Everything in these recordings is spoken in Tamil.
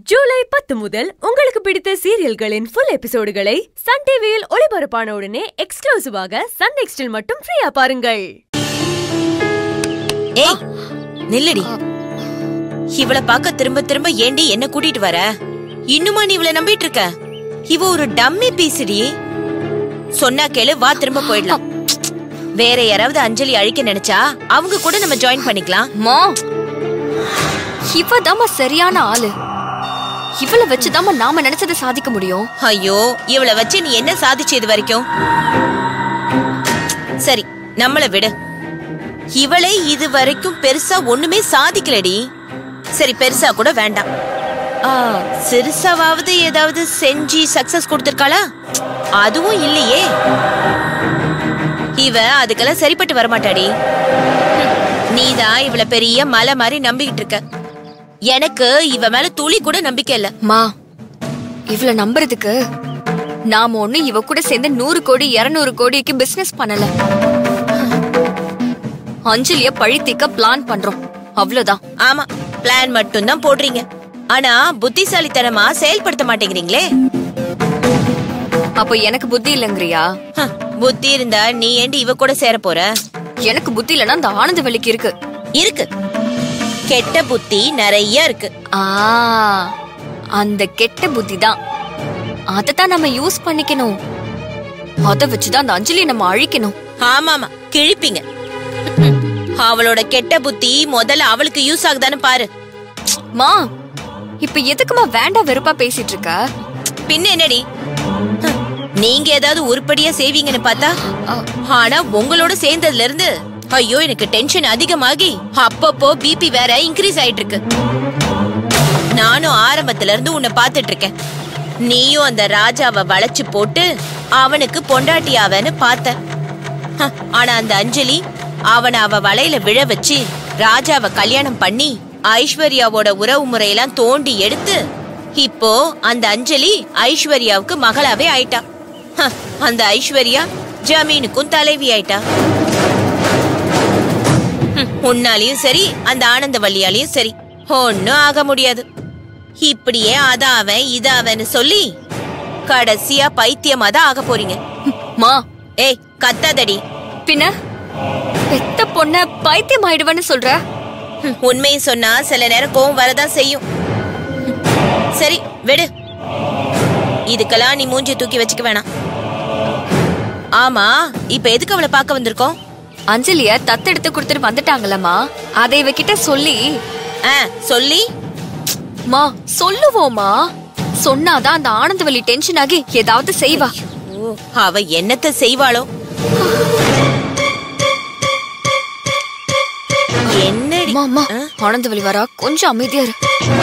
ஜூலை பத்து முதல் உங்களுக்கு பிடித்த சீரியல்களின் ஃபுல் எபிசோடுகளை சன் டிவியில் ஒளிபரப்பான உடனே எக்ஸ்க்ளூசிவாக சன் நெக்ஸ்டில் மட்டும் ஃப்ரீயா பாருங்கள் ஏய் நில்லடி இவள பார்க்க திரும்ப திரும்ப ஏண்டி என்ன கூட்டிட்டு வர இன்னுமா நீ இவள நம்பிட்டு இருக்க இவ ஒரு டம்மி பீசுடி சொன்னா கேளு வா திரும்ப போயிடலாம் வேற யாராவது அஞ்சலி அழிக்க நினைச்சா அவங்க கூட நம்ம ஜாயின் பண்ணிக்கலாம் மா இவ சரியான ஆளு இவள வச்சுதாம்மா நாம நினைச்சதை சாதிக்க முடியும் ஐயோ இவள வச்சு நீ என்ன சாதிச்ச இது வரைக்கும் சரி நம்மள விடு இவளே இது வரைக்கும் பெருசா ஒண்ணுமே சாதிக்கலடி சரி பெருசா கூட வேண்டாம் ஆ, சிறுசாவாவது ஏதாவது செஞ்சு சக்சஸ் கொடுத்திருக்காளா அதுவும் இல்லையே இவ அதுக்கெல்லாம் சரிப்பட்டு வரமாட்டாடி ஹம், நீதான் இவள பெரிய மலை மாதிரி நம்பிக்கிட்டு இருக்க எனக்கு இவ மேல துளி கூட நம்பிக்கை இல்ல மா இவள நம்புறதுக்கு நாம ஒண்ணு இவ கூட சேர்ந்து நூறு கோடி இருநூறு கோடிக்கு பிசினஸ் பண்ணல அஞ்சலிய பழித்திக்க பிளான் பண்றோம் அவ்வளவுதான் ஆமா பிளான் மட்டும் தான் போடுறீங்க ஆனா புத்திசாலித்தனமா செயல்படுத்த மாட்டேங்கிறீங்களே அப்போ எனக்கு புத்தி இல்லைங்கிறியா ஹ, புத்தி இருந்தா நீ ஏண்டி இவ கூட சேர போற எனக்கு புத்தி இல்லைன்னா அந்த ஆனந்த வலிக்கு இருக்கு இருக்கு கெட்ட புத்தி நிறைய இருக்கு ஆ அந்த கெட்ட புத்தி தான் அதத்தான் நம்ம யூஸ் பண்ணிக்கணும் அத வச்சுதான் அந்த அஞ்சலியை நம்ம அழிக்கணும் ஆமாமா கிழிப்பீங்க அவளோட கெட்ட புத்தி முதல்ல அவளுக்கு யூஸ் ஆகுதான்னு பாரு மா இப்ப எதுக்குமா வேண்டாம் வெறுப்பா பேசிட்டு இருக்க பின்ன என்னடி ஹ, நீங்க ஏதாவது உருப்படியா செய்வீங்கன்னு பார்த்தா அ, ஆனா உங்களோட சேர்ந்ததுல இருந்து ஐயோ எனக்கு டென்ஷன் அதிகமாகி அப்பப்போ பிபி வேற இன்க்ரீஸ் ஆயிட்டு இருக்கு நானும் ஆரம்பத்துல இருந்து உன்னை பார்த்துட்டு இருக்கேன் நீயும் அந்த ராஜாவை வளைச்சு போட்டு அவனுக்கு பொண்டாட்டியாவன்னு பார்த்த ஹ, ஆனா அந்த அஞ்சலி அவனை அவ வலையில விழ வச்சு ராஜாவை கல்யாணம் பண்ணி ஐஸ்வர்யாவோட உறவு முறையெல்லாம் தோண்டி எடுத்து இப்போ அந்த அஞ்சலி ஐஸ்வர்யாவுக்கு மகளாவே ஆயிட்டா ஹ, அந்த ஐஸ்வர்யா ஜமீனுக்கும் தலைவி ஆயிட்டா ஹம், உன்னாலையும் சரி அந்த ஆனந்தவல்லியாலையும் சரி ஒன்னும் ஆக முடியாது இப்படியே அதாவன் இதாவன்னு சொல்லி கடைசியா பைத்தியமா தான் ஆக போறீங்க மா ஏய் கத்தாதடி பின்ன பெத்த பொண்ண பைத்தியம் ஆயிடுவேன்னு சொல்ற ஹம், உண்மையை சொன்னா சில நேரம் கோவம் வரதான் செய்யும் ஹம், சரி விடு இதுக்கெல்லாம் நீ மூஞ்சி தூக்கி வச்சுக்க வேணாம் ஆமா இப்ப எதுக்கு அவளை பார்க்க வந்திருக்கோம் அஞ்சலிய தத்தெடுத்து கொடுத்துட்டு வந்துட்டாங்களம்மா அதை இவகிட்ட சொல்லி ஆ சொல்லி மா சொல்லுவோமா சொன்னாதான் அந்த ஆனந்தவல்லி டென்ஷன் ஆகி ஏதாவது செய்வா ஓ, அவ என்னத்த செய்வாளோ என்னடி அம்மா அம்மா ஆ? ஆனந்தவல்லி வரா கொஞ்சம் அமைதியா இரு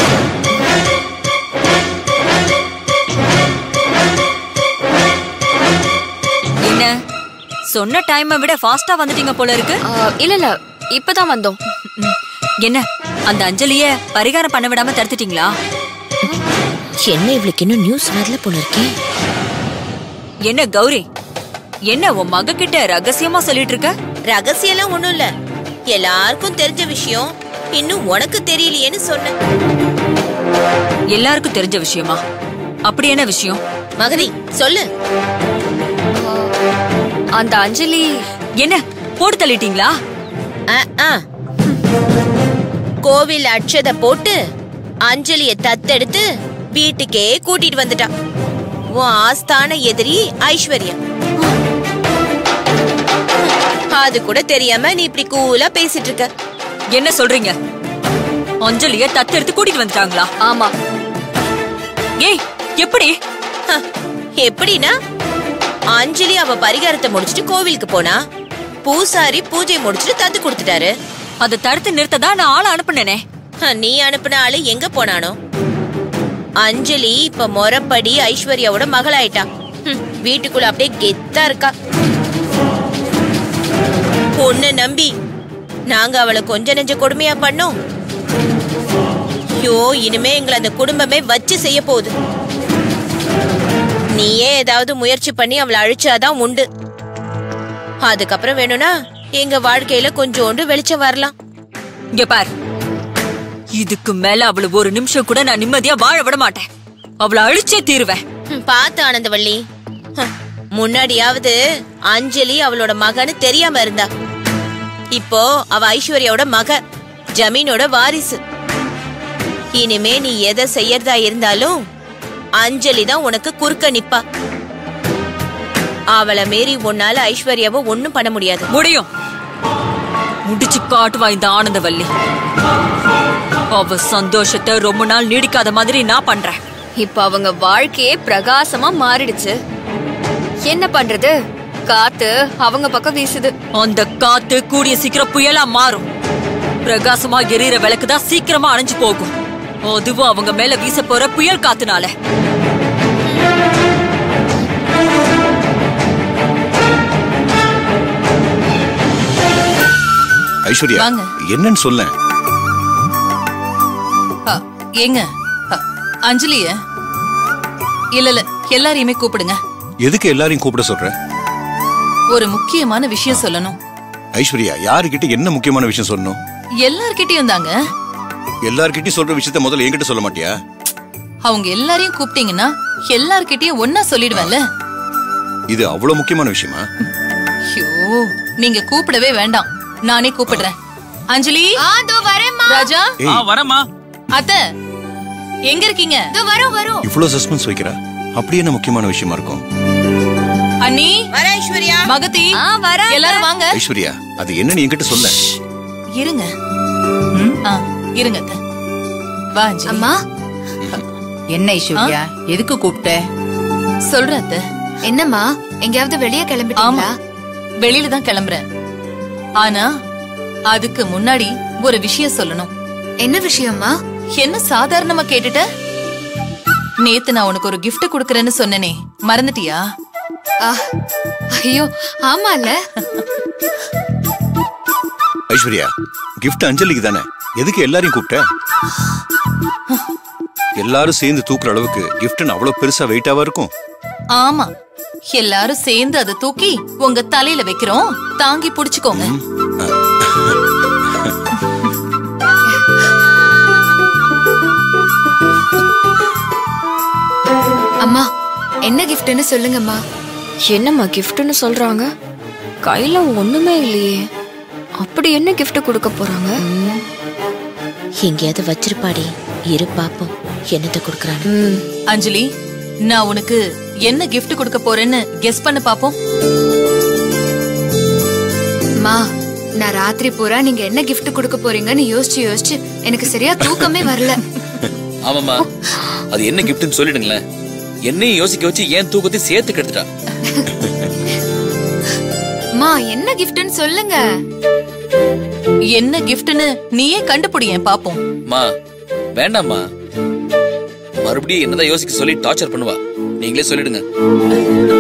என்ன சொன்ன டைமை விட ஃபாஸ்டா வந்துட்டீங்க போல இருக்கு ஆ, இல்ல இல்ல இப்பதான் வந்தோம் ம், என்ன அந்த அஞ்சலிய பரிகாரம் பண்ண விடாம தடுத்துட்டீங்களா என்ன இவளுக்கு இன்னும் நியூஸ் வரல போல இருக்கே என்ன கௌரி என்ன உன் மக கிட்ட ரகசியமா சொல்லிட்டு இருக்க ரகசியம்லாம் ஒண்ணும் இல்ல எல்லாருக்கும் தெரிஞ்ச விஷயம் இன்னும் உனக்கு தெரியலையேன்னு சொன்னேன் எல்லாருக்கும் தெரிஞ்ச விஷயமா அப்படி என்ன விஷயம் மகதி சொல்லு அந்த அஞ்சலி என்ன போட்டு தள்ளிட்டீங்களா ஆ, ஆ. கோவில் அட்சத போட்டு அஞ்சலிய தத்தெடுத்து வீட்டுக்கே கூட்டிட்டு வந்துட்டான் உன் ஆஸ்தான எதிரி ஐஸ்வர்யா அது கூட தெரியாம நீ இப்படி கூலா பேசிட்டு இருக்க என்ன சொல்றீங்க அஞ்சலிய தத்தெடுத்து கூட்டிட்டு வந்துட்டாங்களா ஆமா ஏய் எப்படி ஹ, எப்படின்னா அஞ்சலி அவ பரிகாரத்தை முடிச்சிட்டு கோவிலுக்கு போனா பூசாரி பூஜை முடிச்சிட்டு தத்து கொடுத்துட்டாரு அதை தடுத்து நிறுத்ததா நான் ஆளை அனுப்புனேனே ஹ, நீ அனுப்புன ஆளு எங்க போனானோ அஞ்சலி இப்ப முறப்படி ஐஸ்வர்யாவோட மகளாயிட்டா ஹம், வீட்டுக்குள்ள அப்படியே கெத்தா இருக்கா பொண்ணு நம்பி நாங்க அவளை கொஞ்ச நெஞ்ச கொடுமையா பண்ணோம் ஐயோ இனிமே எங்களை அந்த குடும்பமே வச்சு செய்ய போகுது நீயே ஏதாவது முயற்சி பண்ணி அவளை அழிச்சாதான் உண்டு அதுக்கப்புறம் வேணும்னா எங்க வாழ்க்கையில கொஞ்சோண்டு வெளிச்சம் வரலாம் இங்க பார் இதுக்கு மேல அவள ஒரு நிமிஷம் கூட நான் நிம்மதியா வாழ விட மாட்டேன் அவளை அழிச்சே தீருவேன் ஹம், பார்த்து ஆனந்தவள்ளி ஹம், முன்னாடியாவது அஞ்சலி அவளோட மகன்னு தெரியாம இருந்தா இப்போ அவ ஐஸ்வர்யாவோட மக ஜமீனோட வாரிசு இனிமே நீ எதை செய்யறதா இருந்தாலும் அஞ்சலி தான் உனக்கு குறுக்க நிப்பா அவளை மீறி உன்னால ஐஸ்வர்யாவை ஒண்ணும் பண்ண முடியாது முடியும் முடிச்சு காட்டுவா இந்த ஆனந்தவல்லி அவ சந்தோஷத்தை ரொம்ப நாள் நீடிக்காத மாதிரி நான் பண்றேன் இப்ப அவங்க வாழ்க்கையே பிரகாசமா மாறிடுச்சு என்ன பண்றது காத்து அவங்க பக்கம் வீசுது அந்த காத்து கூடிய சீக்கிரம் புயலா மாறும் பிரகாசமா எரியற விளக்கு தான் சீக்கிரமா அணைஞ்சு போகும் அதுவும் அவங்க மேல வீச போற புயல் காத்துனால ஐஸ்வர்யா வாங்க. என்னன்னு சொல்ல அ, ஏங்க அ, அஞ்சலிய இல்ல இல்ல எல்லாரையுமே கூப்பிடுங்க எதுக்கு எல்லாரையும் கூப்பிட சொல்ற ஒரு முக்கியமான விஷயம் சொல்லணும் ஐஸ்வர்யா யாருக்கிட்ட என்ன முக்கியமான விஷயம் சொல்லணும் எல்லார்கிட்டயும் தாங்க எல்லார்கிட்டயும் சொல்ற விஷயத்த முதல்ல என்கிட்ட சொல்ல மாட்டியா அவங்க எல்லாரையும் கூப்பிட்டீங்கன்னா எல்லார்கிட்டயும் ஒன்னா சொல்லிடுவேன்ல இது அவ்வளவு முக்கியமான விஷயமா ஐயோ நீங்க கூப்பிடவே வேண்டாம் நானே கூப்பிடுறேன் அஞ்சலி ராஜா ஏய் வரமா அத்த எங்க இருக்கீங்க இவ்வளவு சஸ்பென்ஸ் வைக்கிறா அப்படி என்ன முக்கியமான விஷயமா இருக்கும் அண்ணி வர ஐஸ்வர்யா மகதி எல்லாரும் வாங்க ஐஸ்வர்யா அது என்னன்னு என்கிட்ட சொல்ல இருங்க ஆ, இருங்க அத்தை. வா அஞ்சலி அம்மா என்ன ஐஸ்வர்யா எதுக்கு கூப்பிட்ட சொல்றேன் அத்தை. என்னம்மா எங்கேயாவது வெளியே ஆமா கிளம்பிட்டீங்களா வெளியில தான் கிளம்புறேன் ஆனா அதுக்கு முன்னாடி ஒரு விஷயம் சொல்லணும் என்ன விஷயம்மா என்ன சாதாரணமா கேட்டுட்ட நேத்து நான் உனக்கு ஒரு gift கொடுக்கறேன்னு சொன்னனே மறந்துட்டியா ஆ, ஐயோ ஆமால ஐஸ்வர்யா கிஃப்ட் அஞ்சலிக்கு தானே எதுக்கு எல்லாரையும் கூப்பிட்ட எல்லாரும் சேர்ந்து தூக்குற அளவுக்கு கிஃப்ட்னு அவ்வளவு பெருசா வெயிட்டாவா இருக்கும் ஆமா எல்லாரும் சேர்ந்து அதை தூக்கி உங்க தலையில வைக்கிறோம் தாங்கி புடிச்சுக்கோங்க அம்மா என்ன கிஃப்ட்னு சொல்லுங்கம்மா என்னம்மா கிஃப்ட்னு சொல்றாங்க கையில ஒண்ணுமே இல்லையே அப்படி என்ன gift கொடுக்க போறாங்க எங்கேயாவது வச்சிருப்பாடி இரு பாப்போம் என்னத்த குடுக்கறான்னு ம், அஞ்சலி நான் உனக்கு என்ன gift கொடுக்க போறேன்னு கெஸ் பண்ண பாப்போம் அம்மா நான் ராத்திரி பூரா நீங்க என்ன gift கொடுக்க போறீங்கன்னு யோசிச்சு யோசிச்சு எனக்கு சரியா தூக்கமே வரல ஆமாமா அது என்ன கிஃப்ட்னு சொல்லிடுங்களேன் என்னையும் யோசிக்க வச்சு ஏன் தூக்கத்தையும் சேர்த்து கெடுத்துட்டா அம்மா என்ன கிஃப்ட்னு சொல்லுங்க என்ன giftன்னு நீயே கண்டுபிடியேன் பாப்போம் மா வேண்டாம்மா மறுபடியும் என்னதான் யோசிக்க சொல்லி டார்ச்சர் பண்ணுவா நீங்களே சொல்லிடுங்க